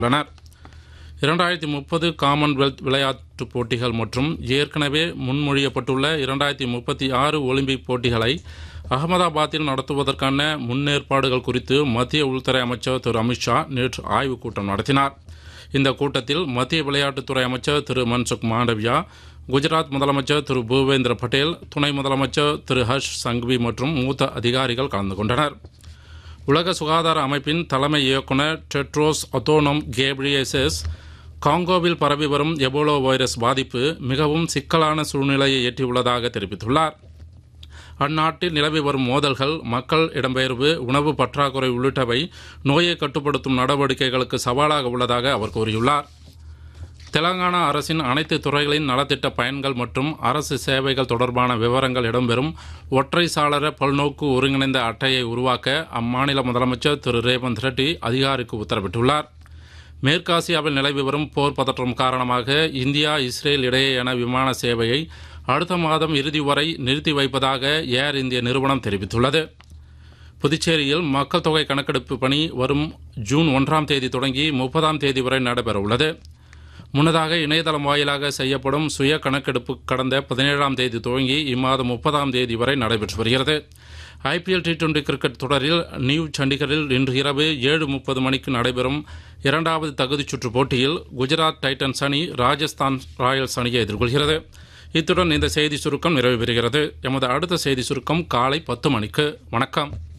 உள்ளனர் இரண்டாயிரத்தி முப்பது காமன்வெல்த் விளையாட்டுப் போட்டிகள் மற்றும் ஏற்கனவே முன்மொழியப்பட்டுள்ள இரண்டாயிரத்தி முப்பத்தி ஆறு ஒலிம்பிக் போட்டிகளை அகமதாபாத்தில் நடத்துவதற்கான முன்னேற்பாடுகள் குறித்து மத்திய உள்துறை அமைச்சர் திரு அமித்ஷா நேற்று ஆய்வுக் கூட்டம் நடத்தினார் இந்த கூட்டத்தில் மத்திய விளையாட்டுத்துறை அமைச்சர் திரு மன்சுக் மாண்டவியா குஜராத் முதலமைச்சர் திரு பூபேந்திர பட்டேல் துணை முதலமைச்சர் திரு ஹர்ஷ் சங்வி மற்றும் மூத்த அதிகாரிகள் கலந்து கொண்டனர் உலக சுகாதார அமைப்பின் தலைமை இயக்குனர் டெட்ரோஸ் ஒத்தோனம் கேப்ரியசஸ் காங்கோவில் பரவி வரும் எபோலோ வைரஸ் பாதிப்பு மிகவும் சிக்கலான சூழ்நிலையை எட்டியுள்ளதாக தெரிவித்துள்ளார் அந்நாட்டில் நிலவி வரும் மோதல்கள் மக்கள் இடம்பெயர்வு உணவு பற்றாக்குறை உள்ளிட்டவை நோயை கட்டுப்படுத்தும் நடவடிக்கைகளுக்கு சவாலாக உள்ளதாக அவர் கூறியுள்ளார் தெலங்கானா அரசின் அனைத்து துறைகளின் நலத்திட்ட பயன்கள் மற்றும் அரசு சேவைகள் தொடர்பான விவரங்கள் இடம்பெறும் ஒற்றை சாளர பல்நோக்கு ஒருங்கிணைந்த அட்டையை உருவாக்க அம்மாநில முதலமைச்சர் திரு ரேவந்த் ரெட்டி அதிகாரிக்கு உத்தரவிட்டுள்ளார் மேற்காசியாவில் நிலவி வரும் போர் பதற்றம் காரணமாக இந்தியா இஸ்ரேல் இடையேயான விமான சேவையை அடுத்த மாதம் இறுதி வரை நிறுத்தி வைப்பதாக ஏர் இந்திய நிறுவனம் தெரிவித்துள்ளது புதுச்சேரியில் மக்கள் தொகை கணக்கெடுப்பு பணி வரும் ஜூன் ஒன்றாம் தேதி தொடங்கி முப்பதாம் தேதி வரை நடைபெறவுள்ளது முன்னதாக இணையதளம் வாயிலாக செய்யப்படும் சுய கணக்கெடுப்பு கடந்த பதினேழாம் தேதி துவங்கி இம்மாதம் முப்பதாம் தேதி வரை நடைபெற்று வருகிறது ஐபிஎல் டி டுவெண்டி கிரிக்கெட் தொடரில் நியூ சண்டிகரில் இன்று இரவு ஏழு முப்பது மணிக்கு நடைபெறும் இரண்டாவது தகுதிச் சுற்று போட்டியில் குஜராத் டைட்டன்ஸ் அணி ராஜஸ்தான் ராயல்ஸ் அணியை எதிர்கொள்கிறது இத்துடன் இந்த செய்தி சுருக்கம் நிறைவு பெறுகிறது எமது அடுத்த செய்தி சுருக்கம் காலை பத்து மணிக்கு வணக்கம்